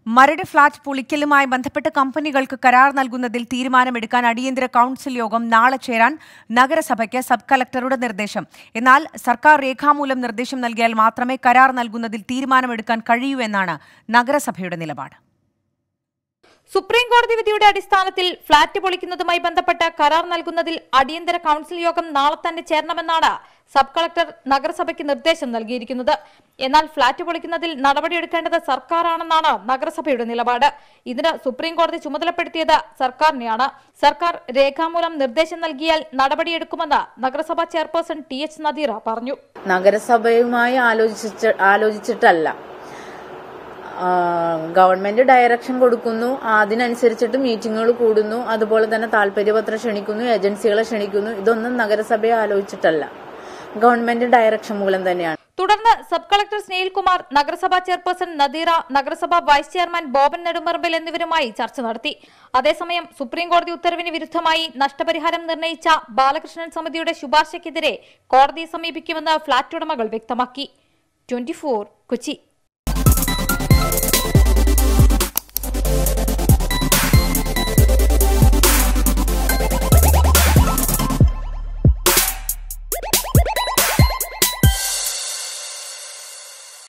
Maradu flat പൊളിക്കലുമായി ബന്ധപ്പെട്ട് കമ്പനികൾക്ക് കരാർ നൽകുന്നതിൽ തീരുമാനമെടുക്കാൻ അടിയന്തര കൌൺസിൽ യോഗം നാളെ ചേരാൻ നഗരസഭയ്ക്ക് സബ് കലക്ടറുടെ നിർദ്ദേശം എന്നാൽ സർക്കാർ രേഖാമൂലം നിർദ്ദേശം നൽകിയാൽ മാത്രമേ കരാർ നൽകുന്നതിൽ തീരുമാനമെടുക്കാൻ കഴിയൂ എന്നാണ് നഗരസഭയുടെ നിലപാട് സുപ്രീം കോടതി വിധിയുടെ അടിസ്ഥാനത്തിൽ ഫ്ളാറ്റ് പൊളിക്കുന്നതുമായി ബന്ധപ്പെട്ട് കരാർ നൽകുന്നതിൽ അടിയന്തര കൌൺസിൽ യോഗം നാളെ തന്നെ ചേരണമെന്നാണ് സബ് കളക്ടർ നഗരസഭയ്ക്ക് നിർദ്ദേശം നൽകിയിരിക്കുന്നത് എന്നാൽ ഫ്ളാറ്റ് പൊളിക്കുന്നതിൽ നടപടിയെടുക്കേണ്ടത് സർക്കാരാണെന്നാണ് നഗരസഭയുടെ നിലപാട് ഇതിന് സുപ്രീം കോടതി ചുമതലപ്പെടുത്തിയത് സർക്കാരിനെയാണ് സർക്കാർ രേഖാമൂലം നിർദ്ദേശം നൽകിയാൽ നടപടിയെടുക്കുമെന്ന് നഗരസഭാ ചെയർപേഴ്സൺ ടി എച്ച് നദീറ പറഞ്ഞു നഗരസഭയുമായി ആലോചിച്ച ആലോചിച്ചിട്ടല്ല ആ, ഗവൺമെന്റ് ഡയറക്ഷൻ കൊടുക്കുന്നു അതിനനുസരിച്ചിട്ട് മീറ്റിങ്ങുകൾ കൂടുന്നു അതുപോലെ തന്നെ താല്പര്യപത്രം ക്ഷണിക്കുന്നു ഏജൻസികളെ ക്ഷണിക്കുന്നു ഇതൊന്നും നഗരസഭയെ ആലോചിച്ചിട്ടല്ല ഗവൺമെന്റ് ഡയറക്ഷൻ മൂലം തന്നെയാണ് തുടർന്ന് സബ് കളക്ടർ സ്നേഹിൽകുമാർ നഗരസഭാ ചെയർപേഴ്സൺ നദീറ നഗരസഭാ വൈസ് ചെയർമാൻ ബോബൻ നെടുമ്പറമ്പിൽ എന്നിവരുമായി ചർച്ച നടത്തി അതേസമയം സുപ്രീം കോടതി ഉത്തരവിന് വിരുദ്ധമായി നഷ്ടപരിഹാരം നിർണയിച്ച ബാലകൃഷ്ണൻ സമിതിയുടെ ശുപാർശയ്ക്കെതിരെ കോടതിയെ സമീപിക്കുമെന്ന് ഫ്ളാറ്റ് ഉടമകൾ വ്യക്തമാക്കി ട്വന്റി കൊച്ചി